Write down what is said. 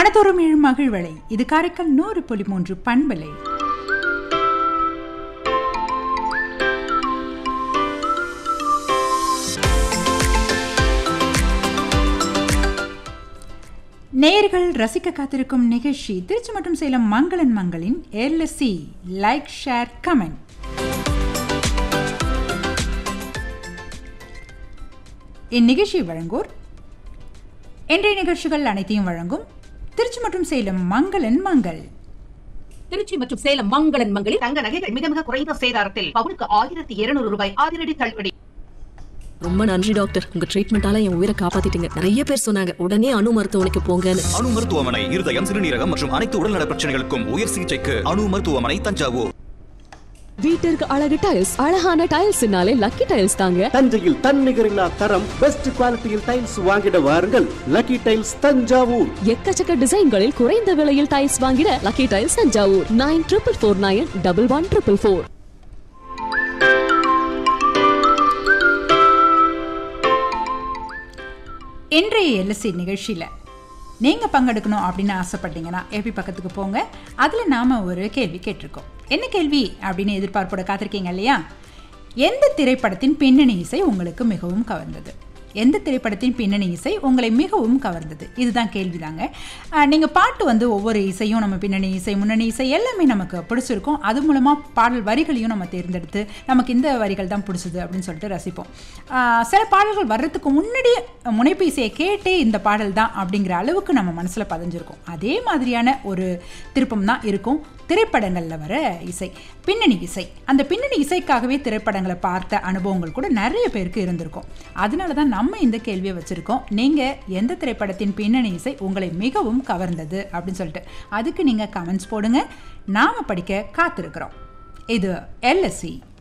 மனதோறும் எழும் மகிழ்வலை இது காரைக்கால் நூறு புள்ளி மூன்று பண்பலை நேயர்கள் ரசிக்க காத்திருக்கும் நிகழ்ச்சி திருச்சி மற்றும் சேலம் மங்களன் மங்களின் எல்எஸ்சி லைக் ஷேர் கமெண்ட் இந்நிகழ்ச்சியை வழங்குவோர் இன்றைய நிகழ்ச்சிகள் அனைத்தையும் வழங்கும் திருச்சி மற்றும் சேலம் மங்களன் மங்கள் திருச்சி மற்றும் சேலம் மங்களன் மங்களில் தங்க நகைகள் மிக மிக குறைந்த சேதாரத்தில் பவுனுக்கு ஆயிரத்தி இருநூறு ரூபாய் அதிரடி தள்ளுபடி ரொம்ப நன்றி டாக்டர் உங்க ட்ரீட்மெண்டால என் உயிரை காப்பாத்திட்டீங்க நிறைய பேர் சொன்னாங்க உடனே அணு மருத்துவமனைக்கு போங்கன்னு அணு மருத்துவமனை இருதயம் சிறுநீரகம் மற்றும் அனைத்து உடல்நல பிரச்சனைகளுக்கும் உயர் சிகிச்சைக்கு அணு மருத்துவமனை தஞ்சாவூர் வீட்டிற்கு அழகு டைல்ஸ் அழகான டைல்ஸ்னாலே லக்கி டைல்ஸ் தாங்க தஞ்சையில் தன்னிகரில்லா தரம் பெஸ்ட் குவாலிட்டியில் டைல்ஸ் வாங்கிட வாருங்கள் லக்கி டைல்ஸ் தஞ்சாவூர் எக்கச்சக்க டிசைன்களில் குறைந்த விலையில் டைல்ஸ் வாங்கிட lucky tiles Thanjavur nine triple four nine double one triple four இன்றைய எல்எஸ்சி நிகழ்ச்சியில் நீங்கள் பங்கெடுக்கணும் அப்படின்னு ஆசைப்பட்டீங்கன்னா ஏபி பக்கத்துக்கு போங்க அதில் நாம் ஒரு கேள்வி கேட்டிருக்கோம் என்ன கேள்வி அப்படின்னு எதிர்பார்ப்போட காத்திருக்கீங்க இல்லையா எந்த திரைப்படத்தின் பின்னணி இசை உங்களுக்கு மிகவும் கவர்ந்தது எந்த திரைப்படத்தின் பின்னணி இசை உங்களை மிகவும் கவர்ந்தது இதுதான் கேள்விதாங்க நீங்கள் பாட்டு வந்து ஒவ்வொரு இசையும் நம்ம பின்னணி இசை முன்னணி இசை எல்லாமே நமக்கு பிடிச்சிருக்கும் அது மூலமாக பாடல் வரிகளையும் நம்ம தேர்ந்தெடுத்து நமக்கு இந்த வரிகள் தான் பிடிச்சது அப்படின்னு சொல்லிட்டு ரசிப்போம் ஆஹ் சில பாடல்கள் வர்றதுக்கு முன்னாடியே முனைப்பு இசையை கேட்டே இந்த பாடல் தான் அப்படிங்கிற அளவுக்கு நம்ம மனசில் பதிஞ்சிருக்கும் அதே மாதிரியான ஒரு திருப்பம் தான் இருக்கும் திரைப்படங்களில் வர இசை பின்னணி இசை அந்த பின்னணி இசைக்காகவே திரைப்படங்களை பார்த்த அனுபவங்கள் கூட நிறைய பேருக்கு இருந்திருக்கும் அதனால தான் நம்ம இந்த கேள்வியை வச்சுருக்கோம் நீங்கள் எந்த திரைப்படத்தின் பின்னணி இசை உங்களை மிகவும் கவர்ந்தது அப்படின்னு சொல்லிட்டு அதுக்கு நீங்கள் கமெண்ட்ஸ் போடுங்க நாம் படிக்க காத்திருக்கிறோம் இது எல்எஸ்சி